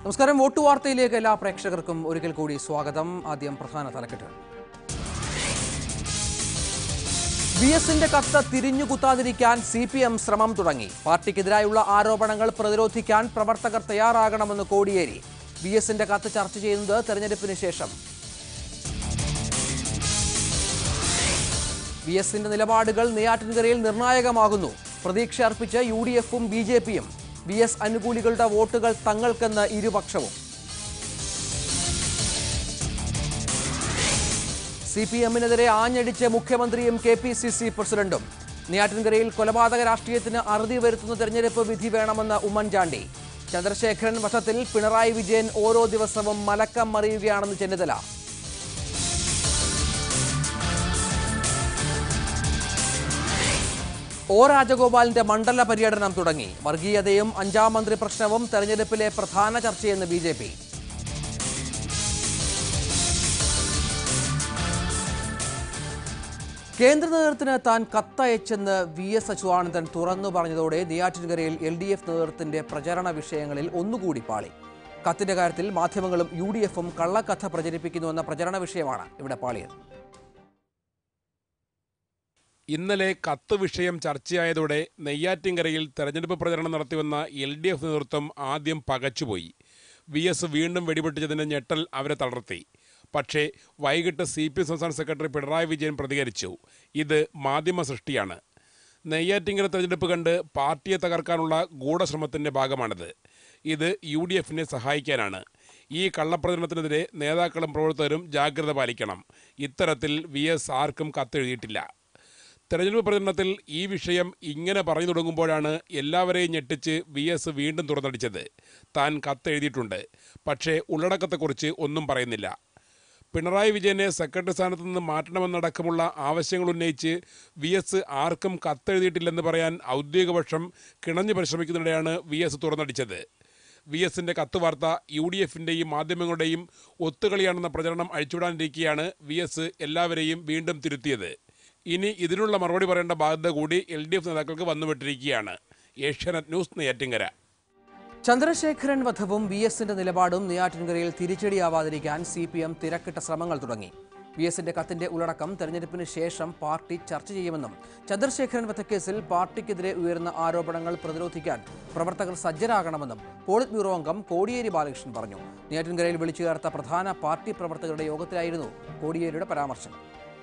നമസ്കാരം വോട്ട് വാർത്തയിലേക്ക് എല്ലാ പ്രേക്ഷകർക്കും ഒരിക്കൽ കൂടി സ്വാഗതം ആദ്യം പ്രധാന തലക്കെട്ടുകൾ വി എസിന്റെ കത്ത് തിരിഞ്ഞുകുത്താതിരിക്കാൻ സി പി എം ശ്രമം തുടങ്ങി പാർട്ടിക്കെതിരായുള്ള ആരോപണങ്ങൾ പ്രതിരോധിക്കാൻ പ്രവർത്തകർ തയ്യാറാകണമെന്ന് കോടിയേരി വി എസിന്റെ കത്ത് ചർച്ച ചെയ്യുന്നത് തെരഞ്ഞെടുപ്പിന് ശേഷം വി എസിന്റെ നിലപാടുകൾ നെയ്യാറ്റിൻകരയിൽ നിർണായകമാകുന്നു പ്രതീക്ഷ അർപ്പിച്ച് യു ഡി എഫും ബി ജെ പിയും വി എസ് അനുകൂലികളുടെ വോട്ടുകൾ തങ്ങൾക്കെന്ന് ഇരുപക്ഷവും സി പി എമ്മിനെതിരെ ആഞ്ഞടിച്ച് മുഖ്യമന്ത്രിയും കെ പി സി സി പ്രസിഡന്റും നെയ്യാറ്റിൻകരയിൽ കൊലപാതക രാഷ്ട്രീയത്തിന് അറുതി വരുത്തുന്ന തെരഞ്ഞെടുപ്പ് വിധി വേണമെന്ന് ഉമ്മൻചാണ്ടി ചന്ദ്രശേഖരൻ വധത്തിൽ പിണറായി വിജയൻ ഓരോ ദിവസവും മലക്കം മറിയുകയാണെന്ന് ചെന്നിത്തല ഒ രാജഗോപാലിന്റെ മണ്ഡല പര്യടനം തുടങ്ങി വർഗീയതയും അഞ്ചാം മന്ത്രി പ്രശ്നവും തെരഞ്ഞെടുപ്പിലെ പ്രധാന ചർച്ചയെന്ന് ബി ജെ പി കേന്ദ്ര നേതൃത്വത്തിന് താൻ കത്തയച്ചെന്ന് വി എസ് അച്യുതാനന്ദൻ തുറന്നു പറഞ്ഞതോടെ നെയ്യാറ്റിൻകരയിൽ എൽ ഡി എഫ് നേതൃത്വത്തിന്റെ പ്രചരണ വിഷയങ്ങളിൽ ഒന്നുകൂടി പാളി കത്തിന്റെ കാര്യത്തിൽ മാധ്യമങ്ങളും യു ഡി എഫും കള്ളക്കഥ പ്രചരിപ്പിക്കുന്നുവെന്ന പ്രചരണ വിഷയമാണ് ഇവിടെ പാളിയത് ഇന്നലെ കത്ത് വിഷയം ചർച്ചയായതോടെ നെയ്യാറ്റിൻകരയിൽ തെരഞ്ഞെടുപ്പ് പ്രചരണം നടത്തിവന്ന എൽ ഡി എഫ് നേതൃത്വം ആദ്യം പകച്ചുപോയി വി എസ് വീണ്ടും വെടിപൊട്ടിച്ചതിന്റെ ഞെട്ടൽ അവരെ തളർത്തി പക്ഷേ വൈകിട്ട് സി പി സംസ്ഥാന സെക്രട്ടറി പിണറായി വിജയൻ പ്രതികരിച്ചു ഇത് മാധ്യമ സൃഷ്ടിയാണ് നെയ്യാറ്റിൻകര തെരഞ്ഞെടുപ്പ് കണ്ട് പാർട്ടിയെ തകർക്കാനുള്ള ഗൂഢശ്രമത്തിന്റെ ഭാഗമാണിത് ഇത് യു ഡി എഫിനെ സഹായിക്കാനാണ് ഈ കള്ളപ്രചരണത്തിനെതിരെ നേതാക്കളും പ്രവർത്തകരും ജാഗ്രത പാലിക്കണം ഇത്തരത്തിൽ വി എസ് ആർക്കും കത്തെഴുതിയിട്ടില്ല തെരഞ്ഞെടുപ്പ് പ്രചരണത്തിൽ ഈ വിഷയം ഇങ്ങനെ പറഞ്ഞു തുടങ്ങുമ്പോഴാണ് എല്ലാവരെയും ഞെട്ടിച്ച് വി എസ് വീണ്ടും തുറന്നടിച്ചത് താൻ കത്തെഴുതിയിട്ടുണ്ട് പക്ഷേ ഉള്ളടക്കത്തെക്കുറിച്ച് ഒന്നും പറയുന്നില്ല പിണറായി വിജയനെ സെക്രട്ടറി സ്ഥാനത്ത് നിന്ന് മാറ്റണമെന്നടക്കമുള്ള ആവശ്യങ്ങൾ ഉന്നയിച്ച് വി എസ് ആർക്കും കത്തെഴുതിയിട്ടില്ലെന്ന് പറയാൻ ഔദ്യോഗികപക്ഷം കിണഞ്ഞു പരിശ്രമിക്കുന്നതിനിടെയാണ് വി എസ് തുറന്നടിച്ചത് വി എസിന്റെ കത്ത് വാർത്ത യു ഡി എഫിന്റെയും മാധ്യമങ്ങളുടെയും ഒത്തുകളിയാണെന്ന പ്രചരണം അഴിച്ചുവിടാനിരിക്കെയാണ് വി എസ് എല്ലാവരെയും വീണ്ടും തിരുത്തിയത് ഇനി ഇതിനുള്ള മറുപടി പറയേണ്ട ബാധ്യത കൂടി എൽ ഡി എഫ് നേതാക്കൾക്ക് വന്നുവിട്ടിരിക്കുകയാണ് ഏഷ്യാനെറ്റ് ന്യൂസ് നെയ്യാറ്റിങ്കര ചന്ദ്രശേഖരൻ വധവും വി എസിന്റെ നിലപാടും നെയ്യാറ്റിൻകരയിൽ തിരിച്ചടിയാവാതിരിക്കാൻ സി പി എം തിരക്കിട്ട ശ്രമങ്ങൾ തുടങ്ങി വി എസിന്റെ കത്തിന്റെ ഉള്ളടക്കം തെരഞ്ഞെടുപ്പിന് ശേഷം പാർട്ടി ചർച്ച ചെയ്യുമെന്നും ചന്ദ്രശേഖരൻ വധക്കേസിൽ പാർട്ടിക്കെതിരെ ഉയർന്ന ആരോപണങ്ങൾ പ്രതിരോധിക്കാൻ പ്രവർത്തകർ സജ്ജരാകണമെന്നും പോളിറ്റ് ബ്യൂറോ അംഗം കോടിയേരി ബാലകൃഷ്ണൻ പറഞ്ഞു നെയ്യാറ്റിൻകരയിൽ വിളിച്ചു ചേർത്ത പ്രധാന പാർട്ടി പ്രവർത്തകരുടെ യോഗത്തിലായിരുന്നു കോടിയേരിയുടെ പരാമർശം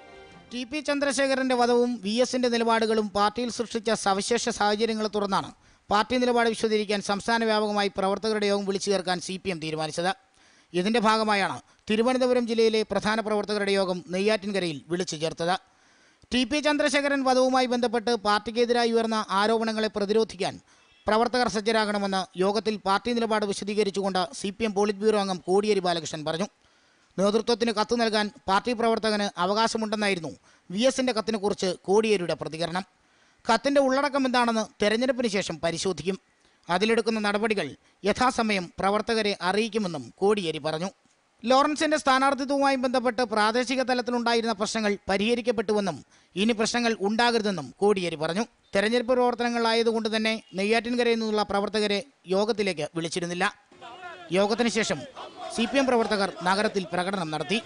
ടി പി ചന്ദ്രശേഖരന്റെ വധവും വി എസിന്റെ നിലപാടുകളും പാർട്ടിയിൽ സൃഷ്ടിച്ച സവിശേഷ സാഹചര്യങ്ങളെ തുടർന്നാണ് പാർട്ടി നിലപാട് വിശദീകരിക്കാൻ സംസ്ഥാന വ്യാപകമായി പ്രവർത്തകരുടെ യോഗം വിളിച്ചു ചേർക്കാൻ സി പി എം തീരുമാനിച്ചത് ഇതിന്റെ ഭാഗമായാണ് തിരുവനന്തപുരം ജില്ലയിലെ പ്രധാന പ്രവർത്തകരുടെ യോഗം നെയ്യാറ്റിൻകരയിൽ വിളിച്ചു ചേർത്തത് ടി പി ചന്ദ്രശേഖരൻ വധവുമായി ബന്ധപ്പെട്ട് പാർട്ടിക്കെതിരായി ഉയർന്ന ആരോപണങ്ങളെ പ്രതിരോധിക്കാൻ പ്രവർത്തകർ സജ്ജരാകണമെന്ന് യോഗത്തിൽ പാർട്ടി നിലപാട് വിശദീകരിച്ചുകൊണ്ട് C P M polit bureau അംഗം കോടിയേരി ബാലകൃഷ്ണൻ പറഞ്ഞു നേതൃത്വത്തിന് കത്ത് നൽകാൻ പാർട്ടി പ്രവർത്തകന് അവകാശമുണ്ടെന്നായിരുന്നു വി എസിന്റെ കത്തിനെക്കുറിച്ച് കോടിയേരിയുടെ പ്രതികരണം കത്തിന്റെ ഉള്ളടക്കം എന്താണെന്ന് തെരഞ്ഞെടുപ്പിന് ശേഷം പരിശോധിക്കും അതിലെടുക്കുന്ന നടപടികൾ യഥാസമയം പ്രവർത്തകരെ അറിയിക്കുമെന്നും കോടിയേരി പറഞ്ഞു ലോറൻസിന്റെ സ്ഥാനാർത്ഥിത്വവുമായി ബന്ധപ്പെട്ട് പ്രാദേശിക തലത്തിലുണ്ടായിരുന്ന പ്രശ്നങ്ങൾ പരിഹരിക്കപ്പെട്ടുവെന്നും ഇനി പ്രശ്നങ്ങൾ ഉണ്ടാകരുതെന്നും കോടിയേരി പറഞ്ഞു തെരഞ്ഞെടുപ്പ് പ്രവർത്തനങ്ങളായതുകൊണ്ട് തന്നെ നെയ്യാറ്റിൻകരയിൽ നിന്നുള്ള പ്രവർത്തകരെ യോഗത്തിലേക്ക് വിളിച്ചിരുന്നില്ല യോഗത്തിന് ശേഷം സി പി എം പ്രവർത്തകർ നഗരത്തിൽ പ്രകടനം നടത്തി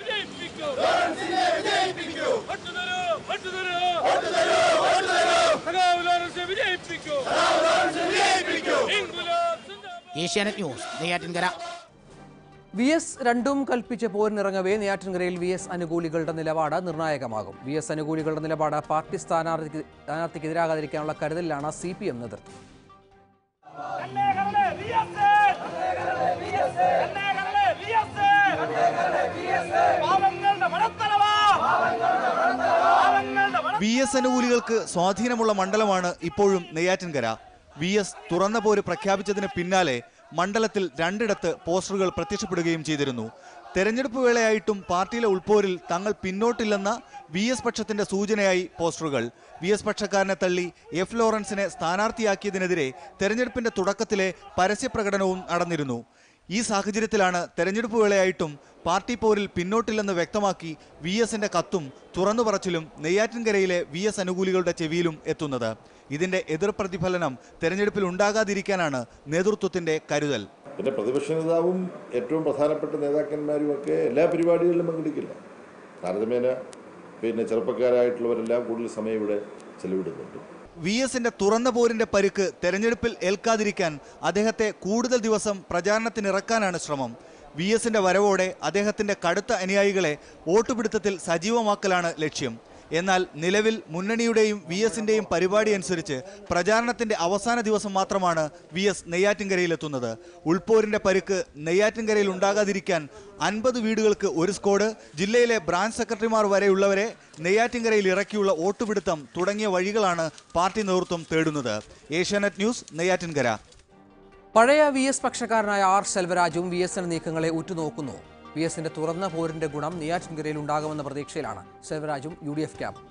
Asianet news Neyyattinkara V S രണ്ടും കൽപ്പിച്ച് പോരിനിറങ്ങവേ നെയ്യാറ്റിൻകരയിൽ വി എസ് അനുകൂലികളുടെ നിലപാട് നിർണായകമാകും വി എസ് അനുകൂലികളുടെ നിലപാട് പാർട്ടി സ്ഥാനാർത്ഥിക്ക് സ്ഥാനാർത്ഥിക്കെതിരാകാതിരിക്കാനുള്ള കരുതലിലാണ് സി പി എം നേതൃത്വം കണ്ണേകരളെ വിഎസ് കണ്ണേകരളെ വിഎസ് പാവങ്ങളുടെ മടത്തലവാ പാവങ്ങളുടെ മട വി എസ് അനുകൂലികൾക്ക് സ്വാധീനമുള്ള മണ്ഡലമാണ് ഇപ്പോഴും നെയ്യാറ്റിൻകര വി എസ് തുറന്ന പോര് പ്രഖ്യാപിച്ചതിന് പിന്നാലെ മണ്ഡലത്തിൽ രണ്ടിടത്ത് പോസ്റ്ററുകൾ പ്രത്യക്ഷപ്പെടുകയും ചെയ്തിരുന്നു തെരഞ്ഞെടുപ്പ് വേളയായിട്ടും പാർട്ടിയിലെ ഉൾപോരിൽ തങ്ങൾ പിന്നോട്ടില്ലെന്ന വി എസ് പക്ഷത്തിന്റെ സൂചനയായി പോസ്റ്ററുകൾ വി എസ് പക്ഷക്കാരനെ തള്ളി എഫ് ലോറൻസിനെ സ്ഥാനാർത്ഥിയാക്കിയതിനെതിരെ തെരഞ്ഞെടുപ്പിന്റെ തുടക്കത്തിലെ പരസ്യപ്രകടനവും നടന്നിരുന്നു ഈ സാഹചര്യത്തിലാണ് തെരഞ്ഞെടുപ്പ് വേളയായിട്ടും പാർട്ടി പോരിൽ പിന്നോട്ടില്ലെന്ന് വ്യക്തമാക്കി വി എസിന്റെ കത്തും തുറന്നു പറച്ചിലും നെയ്യാറ്റിൻകരയിലെ വി എസ് അനുകൂലികളുടെ ചെവിയിലും എത്തുന്നത് ഇതിന്റെ എതിർ പ്രതിഫലനം തെരഞ്ഞെടുപ്പിൽ ഉണ്ടാകാതിരിക്കാനാണ് നേതൃത്വത്തിന്റെ കരുതൽ പിന്നെ പ്രതിപക്ഷ നേതാവും ഏറ്റവും പ്രധാനപ്പെട്ട നേതാക്കന്മാരുമൊക്കെ എല്ലാ പരിപാടികളിലും പങ്കെടുക്കില്ല താരതമ്യേന പിന്നെ ചെറുപ്പക്കാരായിട്ടുള്ളവരെല്ലാം കൂടുതൽ സമയം ഇവിടെ ചെലവിടുന്നുണ്ട് വി എസിന്റെ തുറന്ന പോരിന്റെ പരുക്ക് തെരഞ്ഞെടുപ്പിൽ ഏൽക്കാതിരിക്കാൻ അദ്ദേഹത്തെ കൂടുതൽ ദിവസം പ്രചാരണത്തിനിറക്കാനാണ് ശ്രമം വി എസിന്റെ വരവോടെ അദ്ദേഹത്തിന്റെ കടുത്ത അനുയായികളെ വോട്ടുപിടുത്തത്തിൽ സജീവമാക്കലാണ് ലക്ഷ്യം എന്നാൽ നിലവിൽ മുന്നണിയുടെയും വി എസിന്റെയും പരിപാടി അനുസരിച്ച് പ്രചാരണത്തിന്റെ അവസാന ദിവസം മാത്രമാണ് വി എസ് നെയ്യാറ്റിൻകരയിലെത്തുന്നത് ഉൾപോരിന്റെ പരുക്ക് നെയ്യാറ്റിൻകരയിൽ ഉണ്ടാകാതിരിക്കാൻ അൻപത് വീടുകൾക്ക് ഒരു സ്ക്വാഡ് ജില്ലയിലെ ബ്രാഞ്ച് സെക്രട്ടറിമാർ വരെയുള്ളവരെ നെയ്യാറ്റിൻകരയിൽ ഇറക്കിയുള്ള വോട്ടുപിടുത്തം തുടങ്ങിയ വഴികളാണ് പാർട്ടി നേതൃത്വം തേടുന്നത് ഏഷ്യാനെറ്റ് ന്യൂസ് നെയ്യാറ്റിൻകര പഴയ വി എസ് പക്ഷക്കാരനായ ആർ സെൽവരാജും വി എസിന്റെ നീക്കങ്ങളെ ഉറ്റുനോക്കുന്നു വി എസിന്റെ തുറന്ന പോരിന്റെ ഗുണം നെയ്യാറ്റിൻകരയിൽ ഉണ്ടാകുമെന്ന പ്രതീക്ഷയിലാണ് സെൽവരാജും U D F camp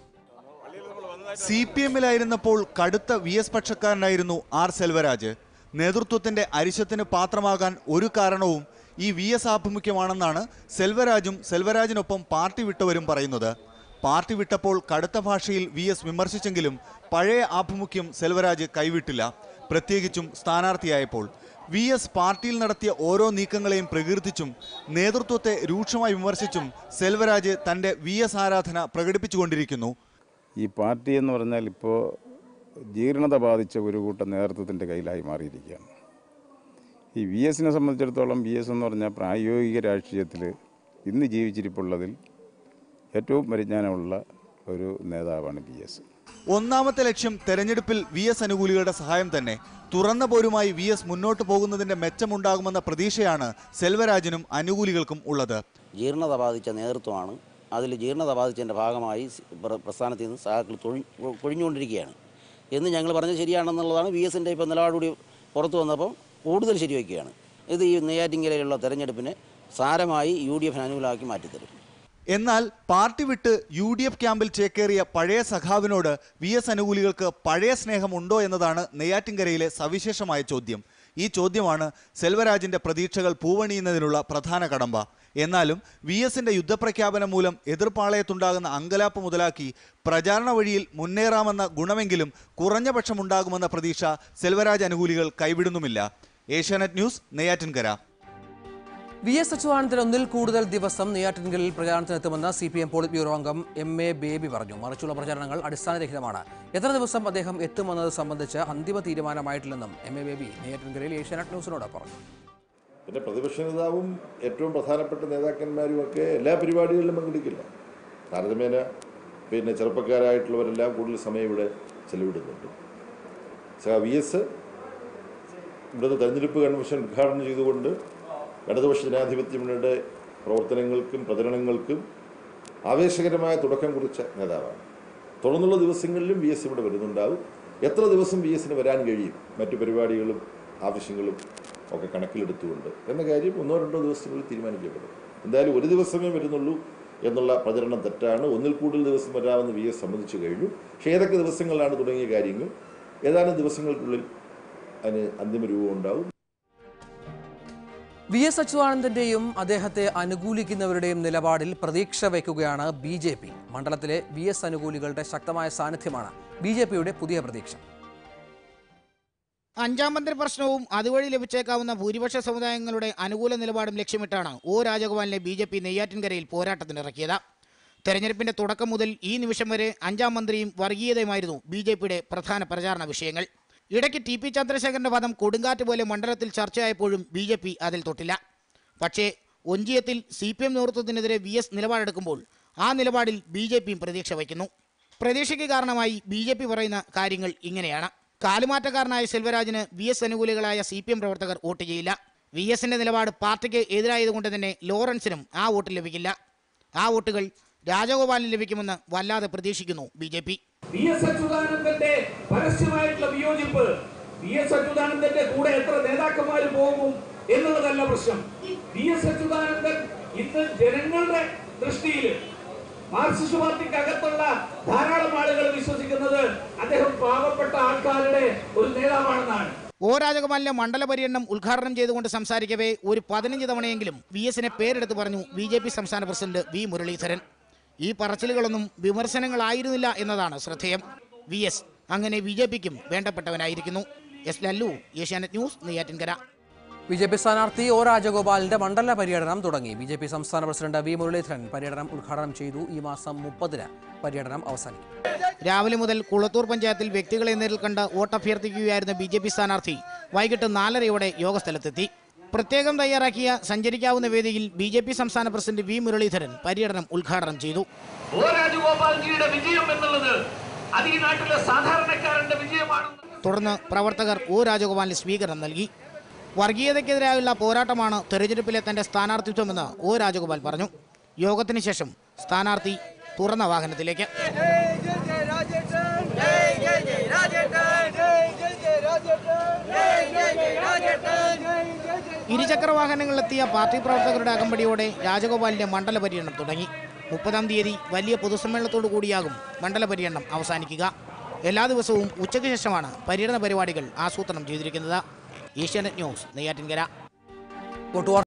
C P എമ്മിലായിരുന്നപ്പോൾ കടുത്ത വി എസ് പക്ഷക്കാരനായിരുന്നു ആർ സെൽവരാജ് നേതൃത്വത്തിന്റെ അരിശത്തിന് പാത്രമാകാൻ ഒരു കാരണവും ഈ വി എസ് ആഭിമുഖ്യമാണെന്നാണ് സെൽവരാജും സെൽവരാജിനൊപ്പം പാർട്ടി വിട്ടവരും പറയുന്നത് പാർട്ടി വിട്ടപ്പോൾ കടുത്ത ഭാഷയിൽ വി എസ് വിമർശിച്ചെങ്കിലും പഴയ ആഭിമുഖ്യം സെൽവരാജ് കൈവിട്ടില്ല പ്രത്യേകിച്ചും സ്ഥാനാർത്ഥിയായപ്പോൾ വി എസ് പാർട്ടിയിൽ നടത്തിയ ഓരോ നീക്കങ്ങളെയും പ്രകീർത്തിച്ചും നേതൃത്വത്തെ രൂക്ഷമായി വിമർശിച്ചും സെൽവരാജ് തന്റെ വി എസ് ആരാധന പ്രകടിപ്പിച്ചുകൊണ്ടിരിക്കുന്നു ഈ പാർട്ടി എന്ന് പറഞ്ഞാൽ ഇപ്പോൾ ജീർണത ബാധിച്ച ഒരു കൂട്ടം നേതൃത്വത്തിൻ്റെ കയ്യിലായി മാറിയിരിക്കുകയാണ് ഈ വി എസിനെ സംബന്ധിച്ചിടത്തോളം വി എസ് എന്ന് പറഞ്ഞാൽ പ്രായോഗിക രാഷ്ട്രീയത്തിൽ ഇന്ന് ജീവിച്ചിരിപ്പുള്ളതിൽ ഏറ്റവും പരിജ്ഞാനമുള്ള ഒരു നേതാവാണ് വി എസ് ഒന്നാമത്തെ ലക്ഷ്യം തെരഞ്ഞെടുപ്പിൽ വി എസ് അനുകൂലികളുടെ സഹായം തന്നെ തുറന്ന പോരുമായി വി എസ് മുന്നോട്ട് പോകുന്നതിന്റെ മെച്ചമുണ്ടാകുമെന്ന പ്രതീക്ഷയാണ് സെൽവരാജനും അനുകൂലികൾക്കും ഉള്ളത് ജീർണത ബാധിച്ച നേതൃത്വമാണ് അതിൽ ജീർണത ബാധിച്ചതിൻ്റെ ഭാഗമായി സ് പ്ര- പ്രസ്ഥാനത്തിൽ നിന്ന് സഹാക്കൾ തൊഴി കൊഴിഞ്ഞുകൊണ്ടിരിക്കുകയാണ് എന്ന് ഞങ്ങൾ പറഞ്ഞത് ശരിയാണെന്നുള്ളതാണ് വി എസിൻ്റെ ഇപ്പോൾ നിലപാടുകൂടി പുറത്തു വന്നപ്പം കൂടുതൽ ശരിവയ്ക്കുകയാണ് ഇത് ഈ നെയ്യാറ്റിൻകരയിലുള്ള തെരഞ്ഞെടുപ്പിനെ സാരമായി യു ഡി എഫിന് അനുകൂലമാക്കി മാറ്റിത്തരും എന്നാൽ പാർട്ടി വിട്ട് യു ഡി എഫ് ക്യാമ്പിൽ ചേക്കേറിയ പഴയ സഖാവിനോട് വി എസ് അനുകൂലികൾക്ക് പഴയ സ്നേഹമുണ്ടോ എന്നതാണ് നെയ്യാറ്റിൻകരയിലെ സവിശേഷമായ ചോദ്യം ഈ ചോദ്യമാണ് സെൽവരാജിന്റെ പ്രതീക്ഷകൾ പൂവണിയുന്നതിനുള്ള പ്രധാന കടമ്പ എന്നാലും വി എസിന്റെ യുദ്ധപ്രഖ്യാപനം മൂലം എതിർപ്പാളയത്തുണ്ടാകുന്ന അങ്കലാപ്പ് മുതലാക്കി പ്രചാരണ വഴിയിൽ മുന്നേറാമെന്ന ഗുണമെങ്കിലും കുറഞ്ഞ പക്ഷമുണ്ടാകുമെന്ന പ്രതീക്ഷ സെൽവരാജ് അനുകൂലികൾ കൈവിടുന്നുമില്ല Asianet news Neyyattinkara V S Achuthanandan ഒന്നിൽ കൂടുതൽ ദിവസം നെയ്യാറ്റിൻകലിൽ പ്രചാരണത്തിനെത്തുമെന്ന് C P M polit bureau അംഗം എം എ ബേബി പറഞ്ഞു മറിച്ചുള്ള പ്രചാരണങ്ങൾ അടിസ്ഥാനരഹിതമാണ് എത്ര ദിവസം അദ്ദേഹം എത്തുമെന്നത് സംബന്ധിച്ച് അന്തിമ തീരുമാനമായിട്ടില്ലെന്നും എം എ ബേബി നെയ്യാറ്റിൻകരയിൽ ഏഷ്യാനെറ്റ് ന്യൂസിനോട് പറഞ്ഞു പിന്നെ പ്രതിപക്ഷ നേതാവും ഏറ്റവും പ്രധാനപ്പെട്ട നേതാക്കന്മാരുമൊക്കെ എല്ലാ പരിപാടികളിലും പങ്കെടുക്കില്ല താരതമ്യേന പിന്നെ ചെറുപ്പക്കാരായിട്ടുള്ളവരെല്ലാം കൂടുതൽ സമയം ഇവിടെ ചെലവിടുന്നുണ്ട് സഹ വി എസ് ഇവിടുത്തെ തെരഞ്ഞെടുപ്പ് കൺവെൻഷൻ ഉദ്ഘാടനം ചെയ്തുകൊണ്ട് ഇടതുപക്ഷ ജനാധിപത്യ മുന്നണിയുടെ പ്രവർത്തനങ്ങൾക്കും പ്രചരണങ്ങൾക്കും ആവേശകരമായ തുടക്കം കുറിച്ച നേതാവാണ് തുടർന്നുള്ള ദിവസങ്ങളിലും വി എസ് ഇവിടെ വരുന്നുണ്ടാവും എത്ര ദിവസം വി എസിന് വരാൻ കഴിയും മറ്റു പരിപാടികളും ആവശ്യങ്ങളും ഒക്കെ കണക്കിലെടുത്തുകൊണ്ട് എന്ന കാര്യം ഒന്നോ രണ്ടോ ദിവസത്തിനുള്ളിൽ തീരുമാനിക്കപ്പെടും എന്തായാലും ഒരു ദിവസമേ വരുന്നുള്ളൂ എന്നുള്ള പ്രചരണം തെറ്റാണ് ഒന്നിൽ കൂടുതൽ ദിവസം വരാമെന്ന് വി എസ് സമ്മതിച്ചു കഴിഞ്ഞു പക്ഷേ ഏതൊക്കെ ദിവസങ്ങളിലാണ് തുടങ്ങിയ കാര്യങ്ങൾ ഏതാനും ദിവസങ്ങൾക്കുള്ളിൽ അതിന് അന്തിമ രൂപം ഉണ്ടാവും വി എസ് അച്യുതാനന്ദന്റെയും അദ്ദേഹത്തെ അനുകൂലിക്കുന്നവരുടെയും നിലപാടിൽ പ്രതീക്ഷ വയ്ക്കുകയാണ് ബി ജെ പി മണ്ഡലത്തിലെ വി എസ് അനുകൂലികളുടെ ശക്തമായ സാന്നിധ്യമാണ് ബി ജെ പിയുടെ പുതിയ പ്രതീക്ഷ അഞ്ചാം മന്ത്രി പ്രശ്നവും അതുവഴി ലഭിച്ചേക്കാവുന്ന ഭൂരിപക്ഷ സമുദായങ്ങളുടെ അനുകൂല നിലപാടും ലക്ഷ്യമിട്ടാണ് ഒ രാജഗോപാലിനെ ബി ജെ പി നെയ്യാറ്റിൻകരയിൽ പോരാട്ടത്തിനിറക്കിയത് തെരഞ്ഞെടുപ്പിന്റെ തുടക്കം മുതൽ ഈ നിമിഷം വരെ അഞ്ചാം മന്ത്രിയും വർഗീയതയുമായിരുന്നു ബി ജെ പിയുടെ പ്രധാന പ്രചാരണ വിഷയങ്ങൾ ഇടയ്ക്ക് ടി പി ചന്ദ്രശേഖരന്റെ പദം കൊടുങ്കാറ്റ് പോലെ മണ്ഡലത്തിൽ ചർച്ചയായപ്പോഴും ബി ജെ പി അതിൽ തൊട്ടില്ല പക്ഷേ ഒഞ്ചിയത്തിൽ സി പി എം നേതൃത്വത്തിനെതിരെ വി എസ് നിലപാടെടുക്കുമ്പോൾ ആ നിലപാടിൽ ബി ജെ പിയും പ്രതീക്ഷ വയ്ക്കുന്നു പ്രതീക്ഷയ്ക്ക് കാരണമായി ബി ജെ പി പറയുന്ന കാര്യങ്ങൾ ഇങ്ങനെയാണ് കാലുമാറ്റക്കാരനായ സെൽവരാജിന് വി എസ് അനുകൂലികളായ സി പി എം പ്രവർത്തകർ വോട്ട് ചെയ്യില്ല വി എസിന്റെ നിലപാട് പാർട്ടിക്ക് എതിരായതുകൊണ്ട് തന്നെ ലോറൻസിനും ആ വോട്ട് ലഭിക്കില്ല ആ വോട്ടുകൾ രാജഗോപാലിന് ലഭിക്കുമെന്ന് വല്ലാതെ പ്രതീക്ഷിക്കുന്നു B J P V S അച്യുതാനന്ദന്റെ പരസ്യമായിട്ടുള്ള വിയോജിപ്പ് വി എസ് അച്യുതാനന്ദന്റെ കൂടെ എത്ര നേതാക്കന്മാർ പോകും എന്നുള്ളതല്ല പ്രശ്നം വി എസ് അച്യുതാനന്ദൻ ഇന്ന് ജനങ്ങളുടെ ദൃഷ്ടിയിൽ മാർക്സിസ്റ്റ് പാർട്ടിക്ക് അകത്തുള്ള ധാരാളം ആളുകൾ വിശ്വസിക്കുന്നത് അദ്ദേഹം പാവപ്പെട്ട ആൾക്കാരുടെ ഒരു നേതാവാണെന്നാണ് ഒ രാജഗോപാലിന്റെ മണ്ഡല പര്യടനം ഉദ്ഘാടനം ചെയ്തുകൊണ്ട് സംസാരിക്കവേ ഒരു പതിനഞ്ച് തവണയെങ്കിലും വി എസിനെ പേരെടുത്ത് പറഞ്ഞു ബി ജെ പി സംസ്ഥാന പ്രസിഡന്റ് വി മുരളീധരൻ ഈ പറച്ചിലുകളൊന്നും വിമർശനങ്ങളായിരുന്നില്ല എന്നതാണ് ശ്രദ്ധേയം വി എസ് അങ്ങനെ ബി ജെ പിക്കും വേണ്ടപ്പെട്ടവനായിരിക്കുന്നു S Lallu Asianet news Neyyattinkara B J P സ്ഥാനാർത്ഥി ഒ രാജഗോപാലിന്റെ മണ്ഡല പര്യടനം തുടങ്ങി ബി ജെ പി സംസ്ഥാന പ്രസിഡന്റ് വി മുരളീധരൻ പര്യടനം ഉദ്ഘാടനം ചെയ്തു ഈ മാസം മുപ്പതിന് പര്യടനം അവസാനിക്കും രാവിലെ മുതൽ കുളത്തൂർ പഞ്ചായത്തിൽ വ്യക്തികളെ നേരിൽ കണ്ട് വോട്ടഭ്യർത്ഥിക്കുകയായിരുന്ന ബി ജെ പി സ്ഥാനാർത്ഥി വൈകിട്ട് നാലരയോടെ യോഗസ്ഥലത്തെത്തി പ്രത്യേകം തയ്യാറാക്കിയ സഞ്ചരിക്കാവുന്ന വേദിയിൽ ബി ജെ പി സംസ്ഥാന പ്രസിഡന്റ് വി മുരളീധരൻ പര്യടനം ഉദ്ഘാടനം ചെയ്തു ഓ രാജഗോപാൽജിയുടെ വിജയം എന്നുള്ളത് അത് ഈ നാട്ടിലെ സാധാരണക്കാരന്റെ വിജയമാണെന്ന് തുടർന്ന് പ്രവർത്തകർ ഒ രാജഗോപാലിന് സ്വീകരണം നൽകി വർഗീയതയ്ക്കെതിരായുള്ള പോരാട്ടമാണ് തെരഞ്ഞെടുപ്പിലെ തന്റെ സ്ഥാനാർത്ഥിത്വമെന്ന് ഒ രാജഗോപാൽ പറഞ്ഞു യോഗത്തിന് ശേഷം സ്ഥാനാർത്ഥി തുറന്ന വാഹനത്തിലേക്ക് ഇരുചക്ര വാഹനങ്ങളിലെത്തിയ പാർട്ടി പ്രവർത്തകരുടെ അകമ്പടിയോടെ രാജഗോപാലിന്റെ മണ്ഡല പര്യടനം തുടങ്ങി മുപ്പതാം തീയതി വലിയ പൊതുസമ്മേളനത്തോടു കൂടിയാകും മണ്ഡല പര്യടനം അവസാനിക്കുക എല്ലാ ദിവസവും ഉച്ചയ്ക്ക് ശേഷമാണ് പര്യടന പരിപാടികൾ ആസൂത്രണം ചെയ്തിരിക്കുന്നത് ഏഷ്യാനെറ്റ് ന്യൂസ് നെയ്യാറ്റിൻകര വോട്ടുവാർ